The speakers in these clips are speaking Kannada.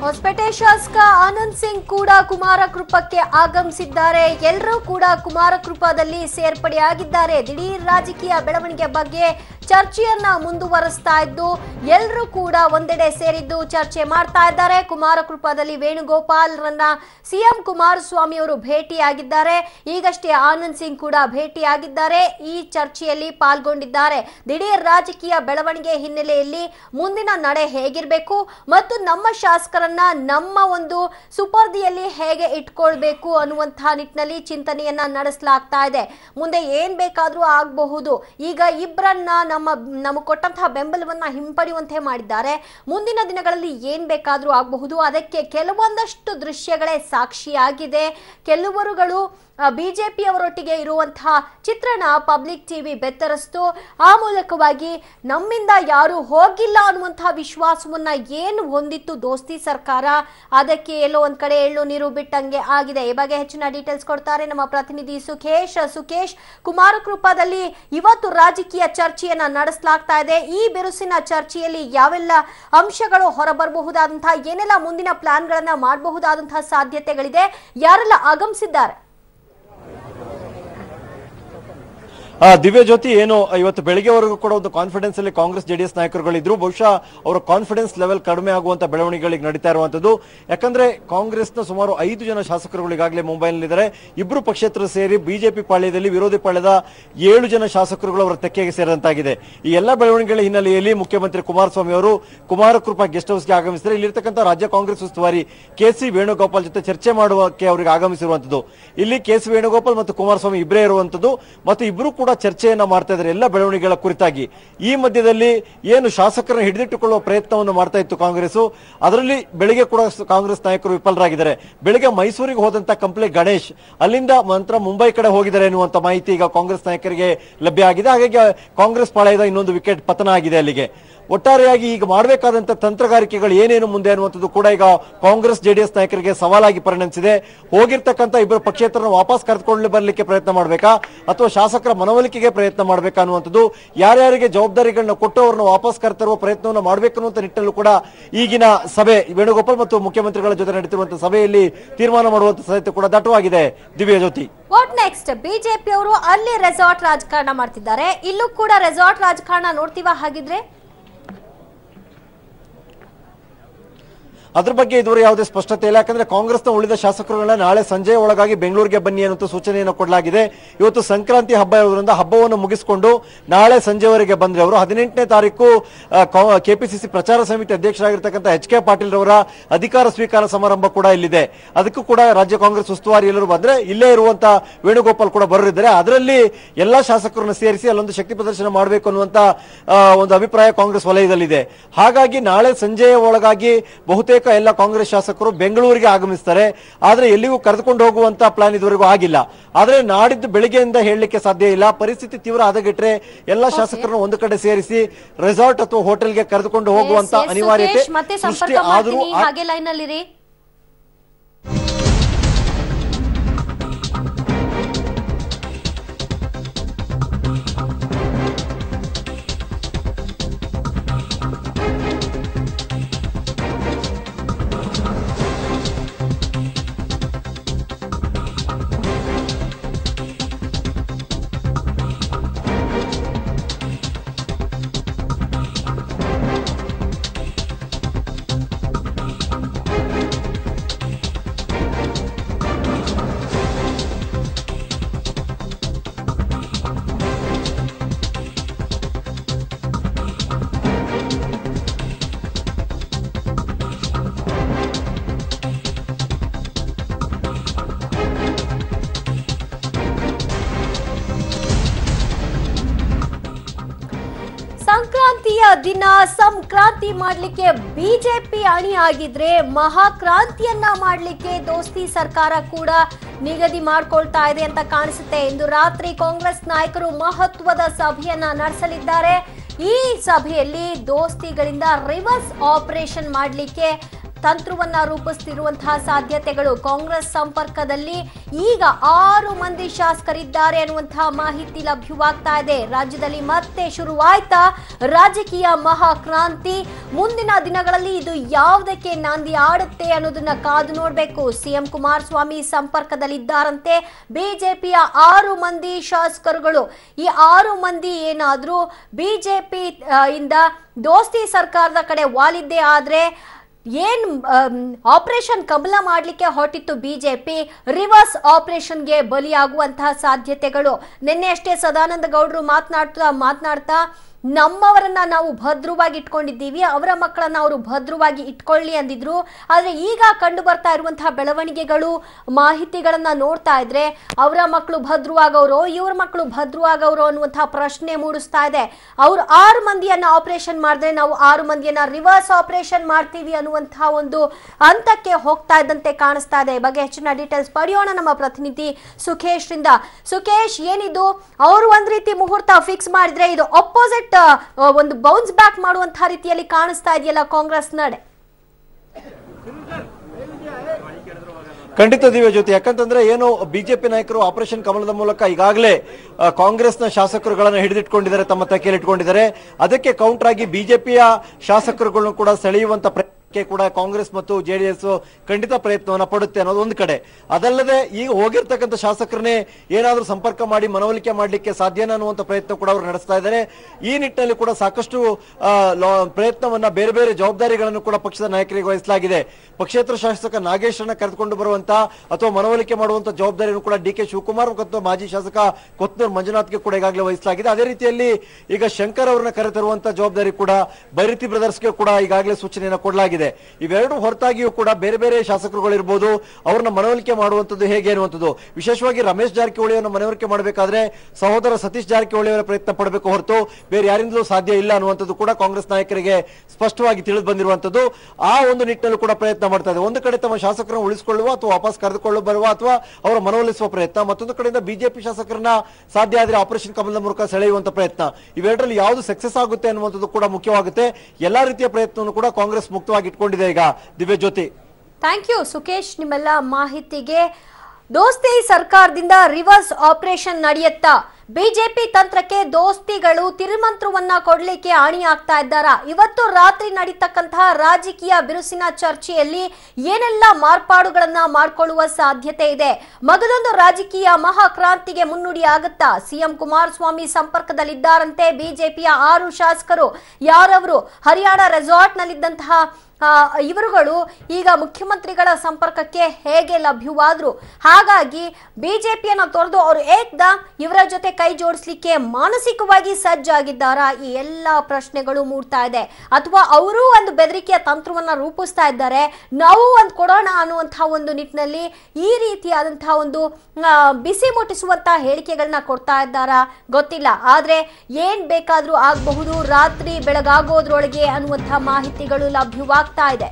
ಹೊಸಪೇಟೆ ಶಾಸಕ ಆನಂದ್ ಸಿಂಗ್ ಕೂಡ ಕುಮಾರಕೃಪಕ್ಕೆ ಆಗಮಿಸಿದ್ದಾರೆ ಎಲ್ಲರೂ ಕೂಡ ಕುಮಾರಕೃಪದಲ್ಲಿ ಸೇರ್ಪಡೆಯಾಗಿದ್ದಾರೆ ದಿಢೀರ್ ರಾಜಕೀಯ ಬೆಳವಣಿಗೆ ಬಗ್ಗೆ ಚರ್ಚೆಯನ್ನ ಮುಂದುವರಿಸ್ತಾ ಇದ್ದು ಎಲ್ಲರೂ ಕೂಡ ಒಂದೆಡೆ ಸೇರಿದ್ದು ಚರ್ಚೆ ಮಾಡ್ತಾ ಇದ್ದಾರೆ ಕುಮಾರಕೃಪದಲ್ಲಿ ವೇಣುಗೋಪಾಲ್ರನ್ನ ಸಿಎಂ ಕುಮಾರಸ್ವಾಮಿ ಅವರು ಭೇಟಿಯಾಗಿದ್ದಾರೆ ಈಗಷ್ಟೇ ಆನಂದ್ ಸಿಂಗ್ ಕೂಡ ಭೇಟಿಯಾಗಿದ್ದಾರೆ ಈ ಚರ್ಚೆಯಲ್ಲಿ ಪಾಲ್ಗೊಂಡಿದ್ದಾರೆ ದಿಢೀರ್ ರಾಜಕೀಯ ಬೆಳವಣಿಗೆ ಹಿನ್ನೆಲೆಯಲ್ಲಿ ಮುಂದಿನ ನಡೆ ಹೇಗಿರಬೇಕು ಮತ್ತು ನಮ್ಮ ಶಾಸಕರನ್ನ ನಮ್ಮ ಒಂದು ಸುಪರ್ದಿಯಲ್ಲಿ ಹೇಗೆ ಇಟ್ಕೊಳ್ಬೇಕು ಅನ್ನುವಂತಹ ನಿಟ್ಟಿನಲ್ಲಿ ಚಿಂತನೆಯನ್ನ ನಡೆಸಲಾಗ್ತಾ ಇದೆ ಮುಂದೆ ಏನ್ ಬೇಕಾದ್ರೂ ಆಗಬಹುದು ಈಗ ಇಬ್ಬರನ್ನ ನಮ್ಮ ನಮಗೆ ಕೊಟ್ಟಂತಹ ಬೆಂಬಲವನ್ನ ಹಿಂಪಡೆಯುವಂತೆ ಮಾಡಿದ್ದಾರೆ ಮುಂದಿನ ದಿನಗಳಲ್ಲಿ ಏನ್ ಬೇಕಾದ್ರೂ ಆಗಬಹುದು ಅದಕ್ಕೆ ಕೆಲವೊಂದಷ್ಟು ದೃಶ್ಯಗಳೇ ಸಾಕ್ಷಿಯಾಗಿದೆ ಕೆಲವರುಗಳು ಬಿಜೆಪಿ ಅವರೊಟ್ಟಿಗೆ ಇರುವಂತಹ ಚಿತ್ರಣ ಪಬ್ಲಿಕ್ ಟಿವಿ ಬೆತ್ತರಿಸ್ತು ಆ ಮೂಲಕವಾಗಿ ನಮ್ಮಿಂದ ಯಾರು ಹೋಗಿಲ್ಲ ಅನ್ನುವಂತಹ ವಿಶ್ವಾಸವನ್ನ ಏನು ಹೊಂದಿತ್ತು ದೋಸ್ತಿ ಸರ್ಕಾರ ಅದಕ್ಕೆ ಎಲ್ಲೋ ಒಂದ್ ಕಡೆ ಎಳ್ಳು ನೀರು ಬಿಟ್ಟಂಗೆ ಆಗಿದೆ ಈ ಬಗ್ಗೆ ಹೆಚ್ಚಿನ ಡೀಟೇಲ್ಸ್ ಕೊಡ್ತಾರೆ ನಮ್ಮ ಪ್ರತಿನಿಧಿ ಸುಖೇಶ್ ಸುಖೇಶ್ ಕುಮಾರಕೃಪದಲ್ಲಿ ಇವತ್ತು ರಾಜಕೀಯ ಚರ್ಚೆಯನ್ನ ನಡೆಸಲಾಗ್ತಾ ಇದೆ ಈ ಬಿರುಸಿನ ಚರ್ಚೆಯಲ್ಲಿ ಯಾವೆಲ್ಲ ಅಂಶಗಳು ಹೊರಬರಬಹುದಾದಂತಹ ಏನೆಲ್ಲ ಮುಂದಿನ ಪ್ಲಾನ್ಗಳನ್ನ ಮಾಡಬಹುದಾದಂತಹ ಸಾಧ್ಯತೆಗಳಿದೆ ಯಾರೆಲ್ಲ ಆಗಮಿಸಿದ್ದಾರೆ ಆ, ದಿವ್ಯ ಜ್ಯೋತಿ ಏನು ಇವತ್ತು ಬೆಳಿಗ್ಗೆವರೆಗೂ ಕೂಡ ಒಂದು ಕಾನ್ಫಿಡೆನ್ಸ್ ಅಲ್ಲಿ ಕಾಂಗ್ರೆಸ್ ಜೆಡಿಎಸ್ ನಾಯಕರುಗಳಿದ್ರು ಬಹುಶಃ ಅವರ ಕಾನ್ಫಿಡೆನ್ಸ್ ಲೆವೆಲ್ ಕಡಿಮೆ ಆಗುವಂತ ಬೆಳವಣಿಗೆಗಳಿಗೆ ನಡೀತಾ ಇರುವಂತದ್ದು ಯಾಕಂದ್ರೆ ಕಾಂಗ್ರೆಸ್ನ ಸುಮಾರು ಐದು ಜನ ಶಾಸಕರುಗಳು ಈಗಾಗಲೇ ಮುಂಬೈನಲ್ಲಿದ್ದಾರೆ ಇಬ್ರು ಪಕ್ಷೇತರರು ಸೇರಿ ಬಿಜೆಪಿ ಪಾಳ್ಯದಲ್ಲಿ ವಿರೋಧಿ ಪಾಳ್ಯದ ಏಳು ಜನ ಶಾಸಕರುಗಳು ಅವರ ತೆಕ್ಕೆಗೆ ಸೇರಿದಂತಾಗಿದೆ ಈ ಎಲ್ಲ ಬೆಳವಣಿಗೆಗಳ ಹಿನ್ನೆಲೆಯಲ್ಲಿ ಮುಖ್ಯಮಂತ್ರಿ ಕುಮಾರಸ್ವಾಮಿ ಅವರು ಕುಮಾರಕೃಪಾ ಗೆಸ್ಟ್ ಹೌಸ್ಗೆ ಆಗಮಿಸಿದರೆ ಇಲ್ಲಿರ್ತಕ್ಕಂಥ ರಾಜ್ಯ ಕಾಂಗ್ರೆಸ್ ಉಸ್ತುವಾರಿ ಕೆ ಸಿ ವೇಣುಗೋಪಾಲ್ ಜೊತೆ ಚರ್ಚೆ ಮಾಡುವಕ್ಕೆ ಅವರಿಗೆ ಆಗಮಿಸಿರುವಂತದ್ದು ಇಲ್ಲಿ ಕೆ ಸಿ ವೇಣುಗೋಪಾಲ್ ಮತ್ತು ಕುಮಾರಸ್ವಾಮಿ ಇಬ್ಬರೇ ಇರುವಂತದ್ದು ಮತ್ತು ಇಬ್ಬರು ಕೂಡ ಚರ್ಚೆಯನ್ನ ಮಾಡ್ತಾ ಇದ್ದಾರೆ ಎಲ್ಲ ಬೆಳವಣಿಗೆಗಳ ಕುರಿತಾಗಿ ಈ ಮಧ್ಯದಲ್ಲಿ ಏನು ಶಾಸಕರನ್ನು ಹಿಡಿದಿಟ್ಟುಕೊಳ್ಳುವ ಪ್ರಯತ್ನವನ್ನು ಮಾಡ್ತಾ ಇತ್ತು ಕಾಂಗ್ರೆಸ್ ಅದರಲ್ಲಿ ಬೆಳಿಗ್ಗೆ ಕೂಡ ಸ- ಕಾಂಗ್ರೆಸ್ ನಾಯಕರು ವಿಫಲರಾಗಿದ್ದಾರೆ ಬೆಳಿಗ್ಗೆ ಮೈಸೂರಿಗೆ ಹೋದಂತ ಕಂಪ್ಲೆ ಗಣೇಶ್ ಅಲ್ಲಿಂದ ನಂತರ ಮುಂಬೈ ಕಡೆ ಹೋಗಿದ್ದಾರೆ ಎನ್ನುವಂತ ಮಾಹಿತಿ ಈಗ ಕಾಂಗ್ರೆಸ್ ನಾಯಕರಿಗೆ ಲಭ್ಯ ಆಗಿದೆ ಹಾಗಾಗಿ ಕಾಂಗ್ರೆಸ್ ಪಾಳ್ಯದ ಇನ್ನೊಂದು ವಿಕೆಟ್ ಪತನ ಆಗಿದೆ ಅಲ್ಲಿಗೆ ಒಟ್ಟಾರೆಯಾಗಿ ಈಗ ಮಾಡಬೇಕಾದಂತ ತಂತ್ರಗಾರಿಕೆಗಳು ಏನೇನು ಮುಂದೆ ಅನ್ನುವಂಥದ್ದು ಕೂಡ ಈಗ ಕಾಂಗ್ರೆಸ್ ಜೆಡಿಎಸ್ ನಾಯಕರಿಗೆ ಸವಾಲಾಗಿ ಪರಿಣಮಿಸಿದೆ ಹೋಗಿರ್ತಕ್ಕಂಥ ಇಬ್ಬರು ಪಕ್ಷೇತರನ್ನು ವಾಪಸ್ ಕರೆದುಕೊಂಡು ಬರಲಿಕ್ಕೆ ಪ್ರಯತ್ನ ಮಾಡಬೇಕಾ ಅಥವಾ ಶಾಸಕರ ಮನವೊಲಿಕೆಗೆ ಪ್ರಯತ್ನ ಮಾಡಬೇಕಾ ಅನ್ನುವಂಥದ್ದು ಯಾರ್ಯಾರಿಗೆ ಜವಾಬ್ದಾರಿಗಳನ್ನ ಕೊಟ್ಟು ಅವ್ರನ್ನ ವಾಪಸ್ ಕರೆತರುವ ಪ್ರಯತ್ನವನ್ನು ಮಾಡಬೇಕು ಅನ್ನುವಂಥ ನಿಟ್ಟಿನಲ್ಲೂ ಕೂಡ ಈಗಿನ ಸಭೆ ವೇಣುಗೋಪಾಲ್ ಮತ್ತು ಮುಖ್ಯಮಂತ್ರಿಗಳ ಜೊತೆ ನಡೀತಿರುವಂತಹ ಸಭೆಯಲ್ಲಿ ತೀರ್ಮಾನ ಮಾಡುವಂತ ಸಾಧ್ಯತೆ ಕೂಡ ದಟ್ಟವಾಗಿದೆ ದಿವ್ಯ ಜ್ಯೋತಿ ವಾಟ್ ನೆಕ್ಸ್ಟ್ ಬಿಜೆಪಿ ಅವರು ಅಲ್ಲಿ ರೆಸಾರ್ಟ್ ರಾಜಕಾರಣ ಮಾಡ್ತಿದ್ದಾರೆ ಇಲ್ಲೂ ಕೂಡ ರೆಸಾರ್ಟ್ ರಾಜಕಾರಣ ನೋಡ್ತೀವ ಹಾಗಿದ್ರೆ ಅದ್ರ ಬಗ್ಗೆ ಇದುವರೆಗೆ ಯಾವುದೇ ಸ್ಪಷ್ಟತೆ ಇಲ್ಲ ಯಾಕಂದ್ರೆ ಕಾಂಗ್ರೆಸ್ನ ಉಳಿದ ಶಾಸಕರುಗಳನ್ನ ನಾಳೆ ಸಂಜೆ ಒಳಗಾಗಿ ಬೆಂಗಳೂರಿಗೆ ಬನ್ನಿ ಅನ್ನೋ ಸೂಚನೆಯನ್ನು ಕೊಡಲಾಗಿದೆ ಇವತ್ತು ಸಂಕ್ರಾಂತಿ ಹಬ್ಬ ಇರೋದ್ರಿಂದ ಹಬ್ಬವನ್ನು ಮುಗಿಸಿಕೊಂಡು ನಾಳೆ ಸಂಜೆವರೆಗೆ ಬಂದ್ರೆ ಅವರು ಹದಿನೆಂಟನೇ ತಾರೀಕು ಕೆಪಿಸಿಸಿ ಪ್ರಚಾರ ಸಮಿತಿ ಅಧ್ಯಕ್ಷರಾಗಿರ್ತಕ್ಕಂಥ ಎಚ್ ಕೆ ಪಾಟೀಲ್ ರವರ ಅಧಿಕಾರ ಸ್ವೀಕಾರ ಸಮಾರಂಭ ಕೂಡ ಇಲ್ಲಿದೆ ಅದಕ್ಕೂ ಕೂಡ ರಾಜ್ಯ ಕಾಂಗ್ರೆಸ್ ಉಸ್ತುವಾರಿ ಎಲ್ಲರೂ ಬಂದ್ರೆ ಇಲ್ಲೇ ಇರುವಂತ ವೇಣುಗೋಪಾಲ್ ಕೂಡ ಬರಲಿದ್ದಾರೆ ಅದರಲ್ಲಿ ಎಲ್ಲಾ ಶಾಸಕರನ್ನು ಸೇರಿಸಿ ಅಲ್ಲೊಂದು ಶಕ್ತಿ ಪ್ರದರ್ಶನ ಮಾಡಬೇಕು ಅನ್ನುವಂತ ಆ, ಒಂದು ಅಭಿಪ್ರಾಯ ಕಾಂಗ್ರೆಸ್ ವಲಯದಲ್ಲಿದೆ ಹಾಗಾಗಿ ನಾಳೆ ಸಂಜೆಯ ಒಳಗಾಗಿ ಬಹುತೇಕ ಎಲ್ಲ ಕಾಂಗ್ರೆಸ್ ಶಾಸಕರು ಬೆಂಗಳೂರಿಗೆ ಆಗಮಿಸ್ತಾರೆ ಆದ್ರೆ ಎಲ್ಲಿಗೂ ಕರೆದುಕೊಂಡು ಹೋಗುವಂತ ಪ್ಲಾನ್ ಇದುವರೆಗೂ ಆಗಿಲ್ಲ ಆದ್ರೆ ನಾಡಿದ್ದು ಬೆಳಿಗ್ಗೆಯಿಂದ ಹೇಳಲಿಕ್ಕೆ ಸಾಧ್ಯ ಇಲ್ಲ ಪರಿಸ್ಥಿತಿ ತೀವ್ರ ಹದಗೆಟ್ರೆ ಎಲ್ಲ ಶಾಸಕರನ್ನು ಒಂದು ಕಡೆ ಸೇರಿಸಿ ರೆಸಾರ್ಟ್ ಅಥವಾ ಹೋಟೆಲ್ಗೆ ಕರೆದುಕೊಂಡು ಹೋಗುವಂತ Yes, yes, ಅನಿವಾರ್ಯತೆ ಸುಖೇಶ್, ಮತ್ತೆ ಸೃಷ್ಟಿ ಸಂಪರ್ಕ ಆದರೂ ಮಾಡ್ತೀನಿ ಆ- ಹಾಗೆ ಲೈನ್ ಅಲ್ಲಿರಿ ಸಂಕ್ರಾಂತಿಯ ದಿನ ಸಂಕ್ರಾಂತಿ ಮಾಡ್ಲಿಕ್ಕೆ ಬಿಜೆಪಿ ಅಣಿ ಆಗಿದ್ರೆ ಮಹಾಕ್ರಾಂತಿಯನ್ನ ಮಾಡ್ಲಿಕ್ಕೆ ದೋಸ್ತಿ ಸರ್ಕಾರ ಕೂಡ ನಿಗದಿ ಮಾಡ್ಕೊಳ್ತಾ ಇದೆ ಅಂತ ಕಾಣಿಸುತ್ತೆ ಇಂದು ರಾತ್ರಿ ಕಾಂಗ್ರೆಸ್ ನಾಯಕರು ಮಹತ್ವದ ಸಭೆಯನ್ನ ನಡೆಸಲಿದ್ದಾರೆ ಈ ಸಭೆಯಲ್ಲಿ ದೋಸ್ತಿಗಳಿಂದ ರಿವರ್ಸ್ ಆಪರೇಷನ್ ಮಾಡಲಿಕ್ಕೆ ತಂತ್ರವನ್ನ ರೂಪಿಸ್ತಿರುವಂತಹ ಸಾಧ್ಯತೆಗಳು ಕಾಂಗ್ರೆಸ್ ಸಂಪರ್ಕದಲ್ಲಿ ಈಗ ಆರು ಮಂದಿ ಶಾಸಕರಿದ್ದಾರೆ ಅನ್ನುವಂತಹ ಮಾಹಿತಿ ಲಭ್ಯವಾಗ್ತಾ ಇದೆ ರಾಜ್ಯದಲ್ಲಿ ಮತ್ತೆ ಶುರುವಾಯ್ತಾ ರಾಜಕೀಯ ಮಹಾಕ್ರಾಂತಿ ಮುಂದಿನ ದಿನಗಳಲ್ಲಿ ಇದು ಯಾವುದಕ್ಕೆ ನಾಂದಿ ಆಡುತ್ತೆ ಅನ್ನೋದನ್ನ ಕಾದು ನೋಡಬೇಕು ಸಿಎಂ ಕುಮಾರಸ್ವಾಮಿ ಸಂಪರ್ಕದಲ್ಲಿದ್ದಾರಂತೆ ಬಿಜೆಪಿಯ ಆರು ಮಂದಿ ಶಾಸಕರುಗಳು ಈ ಆರು ಮಂದಿ ಏನಾದ್ರೂ ಬಿಜೆಪಿ ಇಂದ ದೋಸ್ತಿ ಸರ್ಕಾರದ ಕಡೆ ವಾಲಿದ್ದೇ ಆದ್ರೆ ಏನ್ ಆಪರೇಷನ್ ಕಮಲ ಮಾಡ್ಲಿಕ್ಕೆ ಹೊರಟಿತ್ತು ಬಿಜೆಪಿ ರಿವರ್ಸ್ ಆಪರೇಷನ್ಗೆ ಬಲಿಯಾಗುವಂತಹ ಸಾಧ್ಯತೆಗಳು ನಿನ್ನೆ ಅಷ್ಟೇ ಸದಾನಂದ ಗೌಡರು ಮಾತನಾಡ್ತಾ ಮಾತನಾಡ್ತಾ ನಮ್ಮವರನ್ನ ನಾವು ಭದ್ರವಾಗಿ ಇಟ್ಕೊಂಡಿದ್ದೀವಿ ಅವರ ಮಕ್ಕಳನ್ನ ಅವರು ಭದ್ರವಾಗಿ ಇಟ್ಕೊಳ್ಳಿ ಅಂದಿದ್ರು ಆದ್ರೆ ಈಗ ಕಂಡು ಬರ್ತಾ ಇರುವಂತಹ ಬೆಳವಣಿಗೆಗಳು ಮಾಹಿತಿಗಳನ್ನ ನೋಡ್ತಾ ಇದ್ರೆ ಅವರ ಮಕ್ಕಳು ಭದ್ರವಾಗವ್ರೋ ಇವ್ರ ಮಕ್ಕಳು ಭದ್ರವಾಗವ್ರೋ ಅನ್ನುವಂತಹ ಪ್ರಶ್ನೆ ಮೂಡಿಸ್ತಾ ಇದೆ ಅವ್ರು ಆರು ಮಂದಿಯನ್ನ ಆಪರೇಷನ್ ಮಾಡಿದ್ರೆ ನಾವು ಆರು ಮಂದಿಯನ್ನ ರಿವರ್ಸ್ ಆಪರೇಷನ್ ಮಾಡ್ತೀವಿ ಅನ್ನುವಂತಹ ಒಂದು ಹಂತಕ್ಕೆ ಹೋಗ್ತಾ ಇದ್ದಂತೆ ಕಾಣಿಸ್ತಾ ಇದೆ ಈ ಬಗ್ಗೆ ಹೆಚ್ಚಿನ ಡೀಟೇಲ್ಸ್ ಪಡೆಯೋಣ ನಮ್ಮ ಪ್ರತಿನಿಧಿ ಸುಖೇಶ್ ರಿಂದ ಸುಖೇಶ್ ಏನಿದು ಅವರು ಒಂದ್ ರೀತಿ ಮುಹೂರ್ತ ಫಿಕ್ಸ್ ಮಾಡಿದ್ರೆ ಇದು ಅಪೋಸಿಟ್ ಒಂದು ಬೌನ್ಸ್ ಬ್ಯಾಕ್ ಮಾಡುವಂತಹ ರೀತಿಯಲ್ಲಿ ಕಾಣಿಸ್ತಾ ಇದೆಯಲ್ಲ ಕಾಂಗ್ರೆಸ್ ನಡೆ ಖಂಡಿತ ದಿವ್ಯ ಜ್ಯೋತಿ ಯಾಕಂತಂದ್ರೆ ಏನು ಬಿಜೆಪಿ ನಾಯಕರು ಆಪರೇಷನ್ ಕಮಲದ ಮೂಲಕ ಈಗಾಗಲೇ ಆ, ಕಾಂಗ್ರೆಸ್ನ ಶಾಸಕರುಗಳನ್ನ ಹಿಡಿದಿಟ್ಕೊಂಡಿದ್ದಾರೆ ತಮ್ಮ ತೆಕೆಯಲ್ಲಿ ಇಟ್ಕೊಂಡಿದ್ದಾರೆ ಅದಕ್ಕೆ ಕೌಂಟರ್ ಆಗಿ ಬಿಜೆಪಿಯ ಶಾಸಕರುಗಳನ್ನು ಕೂಡ ಸೆಳೆಯುವಂತ ಪ್ರಯತ್ನಕ್ಕೆ ಕೂಡ ಕಾಂಗ್ರೆಸ್ ಮತ್ತು ಜೆಡಿಎಸ್ ಖಂಡಿತ ಪ್ರಯತ್ನವನ್ನ ಪಡುತ್ತೆ ಅನ್ನೋದು ಒಂದು ಕಡೆ ಅದಲ್ಲದೆ ಈಗ ಹೋಗಿರ್ತಕ್ಕಂಥ ಶಾಸಕರನ್ನೇ ಏನಾದ್ರೂ ಸಂಪರ್ಕ ಮಾಡಿ ಮನವೊಲಿಕೆ ಮಾಡಲಿಕ್ಕೆ ಸಾಧ್ಯನಾ ಅನ್ನುವಂತ ಪ್ರಯತ್ನ ಕೂಡ ಅವರು ನಡೆಸ್ತಾ ಇದ್ದಾರೆ ಈ ನಿಟ್ಟಿನಲ್ಲಿ ಕೂಡ ಸಾಕಷ್ಟು ಆ, ಲಾ- ಪ್ರಯತ್ನವನ್ನ ಬೇರೆ ಬೇರೆ ಜವಾಬ್ದಾರಿಗಳನ್ನು ಕೂಡ ಪಕ್ಷದ ನಾಯಕರಿಗೆ ವಹಿಸಲಾಗಿದೆ ಪಕ್ಷೇತರ ಶಾಸಕ ನಾಗೇಶ್ವರನ್ನ ಕರೆದುಕೊಂಡು ಬರುವಂತ ಅಥವಾ ಮನವೊಲಿಕೆ ಮಾಡುವಂತ ಜವಾಬ್ದಾರಿಯನ್ನು ಕೂಡ ಡಿ ಕೆ ಶಿವಕುಮಾರ್ ಮತ್ತು ಮಾಜಿ ಶಾಸಕ ಕೊತ್ನೂರ್ ಮಂಜುನಾಥ್ಗೆ ಕೂಡ ಈಗಾಗಲೇ ವಹಿಸಲಾಗಿದೆ ಅದೇ ರೀತಿಯಲ್ಲಿ ಈಗ ಶಂಕರ್ ಅವರನ್ನ ಕರೆತರುವಂತ ಜವಾಬ್ದಾರಿ ಕೂಡ ಬೈರತಿ ಬ್ರದರ್ಸ್ಗೆ ಕೂಡ ಈಗಾಗಲೇ ಸೂಚನೆಯನ್ನು ಕೊಡಲಾಗಿದೆ ಇವೆರಡು ಹೊರತಾಗಿಯೂ ಕೂಡ ಬೇರೆ ಬೇರೆ ಶಾಸಕರುಗಳಿರ್ಬೋದು ಅವ್ರನ್ನ ಮನವೊಲಿಕೆ ಮಾಡುವಂತದ್ದು ಹೇಗೆ ಅನ್ನುವಂಥದ್ದು ವಿಶೇಷವಾಗಿ ರಮೇಶ್ ಜಾರಕಿಹೊಳಿ ಅವರನ್ನ ಮನವರಿಕೆ ಮಾಡಬೇಕಾದ್ರೆ ಸಹೋದರ ಸತೀಶ್ ಜಾರಕಿಹೊಳಿ ಅವರ ಪ್ರಯತ್ನ ಪಡಬೇಕು ಹೊರತು ಬೇರೆ ಯಾರಿಂದಲೂ ಸಾಧ್ಯ ಇಲ್ಲ ಅನ್ನುವಂಥದ್ದು ಕೂಡ ಕಾಂಗ್ರೆಸ್ ನಾಯಕರಿಗೆ ಸ್ಪಷ್ಟವಾಗಿ ತಿಳಿದು ಬಂದಿರುವಂತದ್ದು ಆ ಒಂದು ನಿಟ್ಟಿನಲ್ಲಿ ಕೂಡ ಪ್ರಯತ್ನ ಮಾಡ್ತಾ ಇದೆ ಒಂದು ಕಡೆ ತಮ್ಮ ಶಾಸಕರನ್ನು ಉಳಿಸಿಕೊಳ್ಳುವ ಅಥವಾ ವಾಪಸ್ ಕರೆದುಕೊಳ್ಳು ಬರುವ ಅಥವಾ ಅವರ ಮನವೊಲಿಸುವ ಪ್ರಯತ್ನ ಮತ್ತೊಂದು ಕಡೆಯಿಂದ ಬಿಜೆಪಿ ಶಾಸಕರನ್ನ ಸಾಧ್ಯ ಆದರೆ ಆಪರೇಷನ್ ಕಮಲದ ಮೂಲಕ ಸೆಳೆಯುವಂತ ಪ್ರಯತ್ನ ಇವೆರಡರಲ್ಲಿ ಯಾವುದು ಸಕ್ಸಸ್ ಆಗುತ್ತೆ ಅನ್ನುವಂಥದ್ದು ಕೂಡ ಮುಖ್ಯವಾಗುತ್ತೆ ಎಲ್ಲಾ ರೀತಿಯ ಪ್ರಯತ್ನವನ್ನು ಕೂಡ ಕಾಂಗ್ರೆಸ್ ಮುಕ್ತವಾಗಿ ಇಟ್ಕೊಂಡಿದೆ ಈಗ ದಿವ್ಯ ಜ್ಯೋತಿ ಥ್ಯಾಂಕ್ ಯು ಸುಖೇಶ್ ನಿಮ್ಮೆಲ್ಲ ಮಾಹಿತಿಗೆ ದೋಸ್ತಿ ಸರ್ಕಾರದಿಂದ ರಿವರ್ಸ್ ಆಪರೇಷನ್ ನಡೆಯುತ್ತಾ ಬಿಜೆಪಿ ತಂತ್ರಕ್ಕೆ ದೋಸ್ತಿಗಳು ತಿರುಮಂತ್ರವನ್ನ ಕೊಡ್ಲಿಕ್ಕೆ ಅಣಿಯಾಗ್ತಾ ಇದ್ದಾರ ಇವತ್ತು ರಾತ್ರಿ ನಡೀತಕ್ಕಂತಹ ರಾಜಕೀಯ ಬಿರುಸಿನ ಚರ್ಚೆಯಲ್ಲಿ ಏನೆಲ್ಲ ಮಾರ್ಪಾಡುಗಳನ್ನ ಮಾಡ್ಕೊಳ್ಳುವ ಸಾಧ್ಯತೆ ಇದೆ ಮಗದೊಂದು ರಾಜಕೀಯ ಮಹಾಕ್ರಾಂತಿಗೆ ಮುನ್ನುಡಿ ಆಗುತ್ತಾ ಸಿಎಂ ಕುಮಾರಸ್ವಾಮಿ ಸಂಪರ್ಕದಲ್ಲಿದ್ದಾರಂತೆ ಬಿಜೆಪಿಯ ಆರು ಶಾಸಕರು ಯಾರವರು ಹರಿಯಾಣ ರೆಸಾರ್ಟ್ ನಲ್ಲಿದ್ದಂತಹ ಆ, ಇವರುಗಳು ಈಗ ಮುಖ್ಯಮಂತ್ರಿಗಳ ಸಂಪರ್ಕಕ್ಕೆ ಹೇಗೆ ಲಭ್ಯವಾದ್ರು ಹಾಗಾಗಿ ಬಿಜೆಪಿಯನ್ನ ತೊರೆದು ಅವರು ಏಕ್ದಮ್ ಇವರ ಜೊತೆ ಕೈ ಜೋಡಿಸ್ಲಿಕ್ಕೆ ಮಾನಸಿಕವಾಗಿ ಸಜ್ಜಾಗಿದ್ದಾರಾ ಈ ಎಲ್ಲ ಪ್ರಶ್ನೆಗಳು ಮೂಡ್ತಾ ಇದೆ ಅಥವಾ ಅವರು ಒಂದು ಬೆದರಿಕೆಯ ತಂತ್ರವನ್ನ ರೂಪಿಸ್ತಾ ಇದ್ದಾರೆ ನಾವು ಒಂದು ಕೊಡೋಣ ಅನ್ನುವಂತಹ ಒಂದು ನಿಟ್ಟಿನಲ್ಲಿ ಈ ರೀತಿಯಾದಂತಹ ಒಂದು ಆ, ಬಿಸಿ ಮುಟ್ಟಿಸುವಂತಹ ಹೇಳಿಕೆಗಳನ್ನ ಕೊಡ್ತಾ ಇದ್ದಾರಾ ಗೊತ್ತಿಲ್ಲ ಆದ್ರೆ ಏನ್ ಬೇಕಾದ್ರೂ ಆಗಬಹುದು ರಾತ್ರಿ ಬೆಳಗಾಗೋದ್ರೊಳಗೆ ಅನ್ನುವಂತಹ ಮಾಹಿತಿಗಳು ಲಭ್ಯವಾಗ್ತಾ ಇದೆ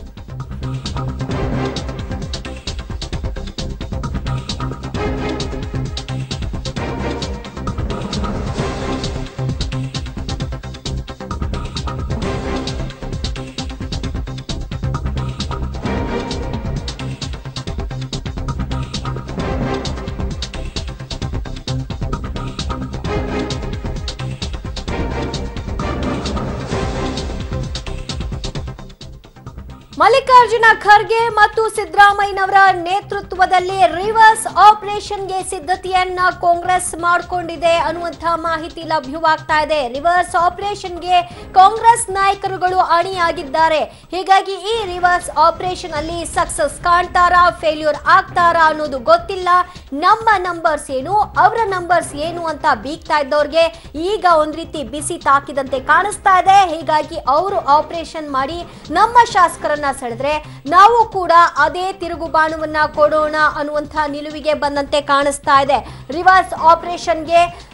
ಮಲ್ಲಿಕಾರ್ಜುನ ಖರ್ಗೆ ಮತ್ತು ಸಿದ್ದರಾಮಯ್ಯನವರ ನೇತೃತ್ವದಲ್ಲಿ ರಿವರ್ಸ್ ಆಪರೇಷನ್ಗೆ ಸಿದ್ಧತೆಯನ್ನ ಕಾಂಗ್ರೆಸ್ ಮಾಡಿಕೊಂಡಿದೆ ಅನ್ನುವಂತಹ ಮಾಹಿತಿ ಲಭ್ಯವಾಗ್ತಾ ಇದೆ ರಿವರ್ಸ್ ಆಪರೇಷನ್ಗೆ ಕಾಂಗ್ರೆಸ್ ನಾಯಕರುಗಳು ಅಣಿಯಾಗಿದ್ದಾರೆ ಹೀಗಾಗಿ ಈ ರಿವರ್ಸ್ ಆಪರೇಷನ್ ಅಲ್ಲಿ ಸಕ್ಸಸ್ ಕಾಣ್ತಾರಾ ಫೇಲ್ಯೂರ್ ಆಗ್ತಾರಾ ಅನ್ನೋದು ಗೊತ್ತಿಲ್ಲ ನಮ್ಮ ನಂಬರ್ಸ್ ಏನು ಅವರ ನಂಬರ್ಸ್ ಏನು ಅಂತ ಬೀಗ್ತಾ ಇದ್ದವ್ರಿಗೆ ಈಗ ಒಂದ್ ರೀತಿ ಬಿಸಿ ತಾಕಿದಂತೆ ಕಾಣಿಸ್ತಾ ಇದೆ ಹೀಗಾಗಿ ಅವರು ಆಪರೇಷನ್ ಮಾಡಿ ನಮ್ಮ ಶಾಸಕರನ್ನ ಸೆಳೆದ್ರೆ ನಾವು ಕೂಡ ಅದೇ ತಿರುಗುಬಾಣವನ್ನ ಕೊಡೋಣ ಅನ್ನುವಂತಹ ನಿಲುವಿಗೆ ಬಂದಂತೆ ಕಾಣಿಸ್ತಾ ಇದೆ ರಿವರ್ಸ್ ಆಪರೇಷನ್ಗೆ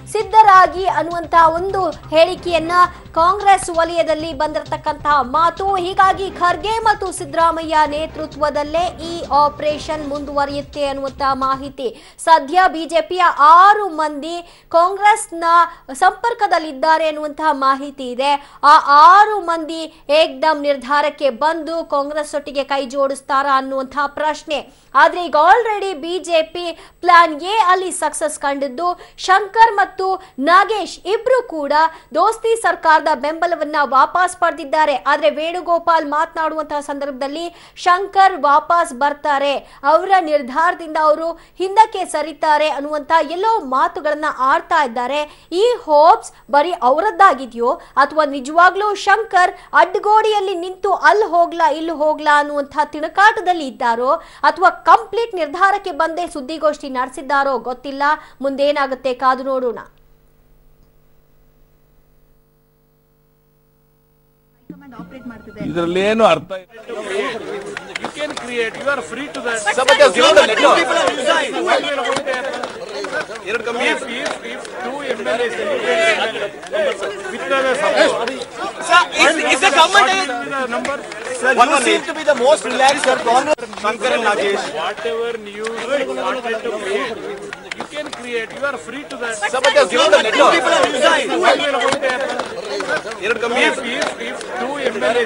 ಸಿದ್ಧರಾಗಿ ಅನ್ನುವಂತಹ ಒಂದು ಹೇಳಿಕೆಯನ್ನ ಕಾಂಗ್ರೆಸ್ ವಲಯದಲ್ಲಿ ಬಂದಿರತಕ್ಕಂತಹ ಮಾತು ಹೀಗಾಗಿ ಖರ್ಗೆ ಮತ್ತು ಸಿದ್ದರಾಮಯ್ಯ ನೇತೃತ್ವದಲ್ಲೇ ಈ ಆಪರೇಷನ್ ಮುಂದುವರಿಯುತ್ತೆ ಅನ್ನುವಂತಹ ಮಾಹಿತಿ ಸದ್ಯ ಬಿಜೆಪಿಯ ಆರು ಮಂದಿ ಕಾಂಗ್ರೆಸ್ನ ಸಂಪರ್ಕದಲ್ಲಿದ್ದಾರೆ ಅನ್ನುವಂತಹ ಮಾಹಿತಿ ಇದೆ ಆ ಆರು ಮಂದಿ ಏಕ್ದಮ್ ನಿರ್ಧಾರಕ್ಕೆ ಬಂದು ಕಾಂಗ್ರೆಸ್ ಒಟ್ಟಿಗೆ ಕೈ ಜೋಡಿಸ್ತಾರಾ ಅನ್ನುವಂತಹ ಪ್ರಶ್ನೆ ಆದ್ರೆ ಈಗ ಆಲ್ರೆಡಿ ಬಿಜೆಪಿ ಪ್ಲಾನ್ ಎ ಅಲ್ಲಿ ಸಕ್ಸಸ್ ಕಂಡಿದ್ದು ಶಂಕರ್ ಮತ್ತು ನಾಗೇಶ್ ಇಬ್ರು ಕೂಡ ದೋಸ್ತಿ ಸರ್ಕಾರದ ಬೆಂಬಲವನ್ನ ವಾಪಸ್ ಪಡೆದಿದ್ದಾರೆ ಆದ್ರೆ ವೇಣುಗೋಪಾಲ್ ಮಾತನಾಡುವಂತಹ ಸಂದರ್ಭದಲ್ಲಿ ಶಂಕರ್ ವಾಪಸ್ ಬರ್ತಾರೆ ಅವರ ನಿರ್ಧಾರದಿಂದ ಅವರು ಹಿಂದಕ್ಕೆ ಸರಿತಾರೆ ಅನ್ನುವಂತ ಎಲ್ಲೋ ಮಾತುಗಳನ್ನ ಆಡ್ತಾ ಇದ್ದಾರೆ ಈ ಹೋಪ್ಸ್ ಬರೀ ಅವರದ್ದಾಗಿದೆಯೋ ಅಥವಾ ನಿಜವಾಗ್ಲೂ ಶಂಕರ್ ಅಡ್ಡಗೋಡಿಯಲ್ಲಿ ನಿಂತು ಅಲ್ಲಿ ಹೋಗ್ಲಾ ಇಲ್ಲಿ ಹೋಗ್ಲಾ ಅನ್ನುವಂತಹ ತಿಣಕಾಟದಲ್ಲಿ ಇದ್ದಾರೋ ಅಥವಾ ಕಂಪ್ಲೀಟ್ ನಿರ್ಧಾರಕ್ಕೆ ಬಂದೇ ಸುದ್ದಿಗೋಷ್ಠಿ ನಡೆಸಿದ್ದಾರೋ ಗೊತ್ತಿಲ್ಲ ಮುಂದೇನಾಗುತ್ತೆ ಕಾದು ನೋಡೋಣ ಇದರಲ್ಲಿ ಏನು ಅರ್ಥ you can create you are free to that two M L Is the government number you seem to be the most relaxed sir, Congress Shankar and Nagesh. Whatever news wanted to create you can create you are free to that Sir, but they've given the letter. ಎರಡು ಕಮ್ಮಿ two M L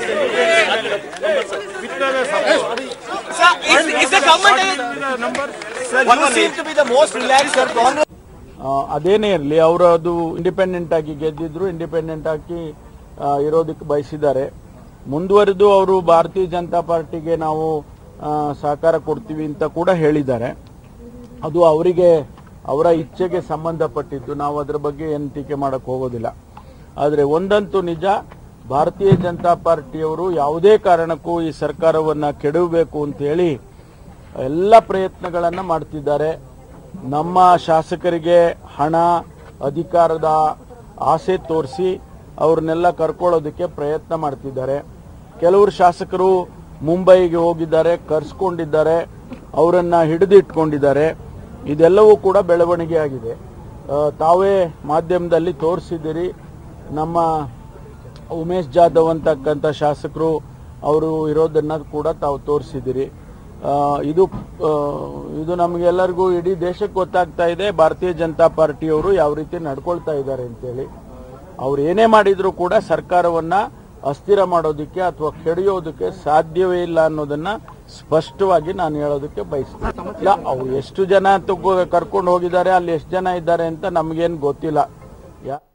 Sir, is, is the government number you seem to be the most relaxed sir, Congress ಆ, ಅದೇನೇ ಇರಲಿ ಅವರು ಅದು ಇಂಡಿಪೆಂಡೆಂಟ್ ಆಗಿ ಗೆದ್ದಿದ್ರು ಇಂಡಿಪೆಂಡೆಂಟ್ ಆಗಿ ಆ, ಇರೋದಕ್ಕೆ ಬಯಸಿದ್ದಾರೆ ಮುಂದುವರೆದು ಅವರು ಭಾರತೀಯ ಜನತಾ ಪಾರ್ಟಿಗೆ ನಾವು ಆ, ಸಹಕಾರ ಕೊಡ್ತೀವಿ ಅಂತ ಕೂಡ ಹೇಳಿದ್ದಾರೆ ಅದು ಅವರಿಗೆ ಅವರ ಇಚ್ಛೆಗೆ ಸಂಬಂಧಪಟ್ಟಿದ್ದು ನಾವು ಅದರ ಬಗ್ಗೆ ಏನು ಟೀಕೆ ಮಾಡಕ್ ಹೋಗೋದಿಲ್ಲ ಆದರೆ ಒಂದಂತೂ ನಿಜ ಭಾರತೀಯ ಜನತಾ ಪಾರ್ಟಿಯವರು ಯಾವುದೇ ಕಾರಣಕ್ಕೂ ಈ ಸರ್ಕಾರವನ್ನ ಕೆಡವಬೇಕು ಅಂತ ಹೇಳಿ ಎಲ್ಲ ಪ್ರಯತ್ನಗಳನ್ನ ಮಾಡ್ತಿದ್ದಾರೆ ನಮ್ಮ ಶಾಸಕರಿಗೆ ಹಣ ಅಧಿಕಾರದ ಆಸೆ ತೋರಿಸಿ ಅವ್ರನ್ನೆಲ್ಲ ಕರ್ಕೊಳ್ಳೋದಕ್ಕೆ ಪ್ರಯತ್ನ ಮಾಡ್ತಿದ್ದಾರೆ ಕೆಲವರು ಶಾಸಕರು ಮುಂಬೈಗೆ ಹೋಗಿದ್ದಾರೆ ಕರ್ಸ್ಕೊಂಡಿದ್ದಾರೆ ಅವರನ್ನ ಹಿಡಿದಿಟ್ಕೊಂಡಿದ್ದಾರೆ ಇದೆಲ್ಲವೂ ಕೂಡ ಬೆಳವಣಿಗೆ ಆಗಿದೆ ಆ, ತಾವೇ ಮಾಧ್ಯಮದಲ್ಲಿ ತೋರಿಸಿದ್ದೀರಿ ನಮ್ಮ ಉಮೇಶ್ ಜಾಧವ್ ಅಂತಕ್ಕಂಥ ಶಾಸಕರು ಅವರು ಇರೋದನ್ನ ಕೂಡ ತಾವು ತೋರಿಸಿದ್ದೀರಿ ಆ, ಇದು ಆ, ಇದು ನಮಗೆಲ್ಲರಿಗೂ ಇಡೀ ದೇಶಕ್ಕೆ ಗೊತ್ತಾಗ್ತಾ ಇದೆ ಭಾರತೀಯ ಜನತಾ ಪಾರ್ಟಿಯವರು ಯಾವ ರೀತಿ ನಡ್ಕೊಳ್ತಾ ಇದ್ದಾರೆ ಅಂತೇಳಿ ಅವ್ರು ಏನೇ ಮಾಡಿದ್ರು ಕೂಡ ಸರ್ಕಾರವನ್ನ ಅಸ್ಥಿರ ಮಾಡೋದಕ್ಕೆ ಅಥವಾ ಕೆಡಿಯೋದಕ್ಕೆ ಸಾಧ್ಯವೇ ಇಲ್ಲ ಅನ್ನೋದನ್ನ ಸ್ಪಷ್ಟವಾಗಿ ನಾನು ಹೇಳೋದಕ್ಕೆ ಬಯಸ್ತೀನಿ ಇಲ್ಲ ಅವ್ರು ಎಷ್ಟು ಜನ ತಗೋ ಕರ್ಕೊಂಡು ಹೋಗಿದ್ದಾರೆ ಅಲ್ಲಿ ಎಷ್ಟು ಜನ ಇದ್ದಾರೆ ಅಂತ ನಮಗೇನು ಗೊತ್ತಿಲ್ಲ ಯಾ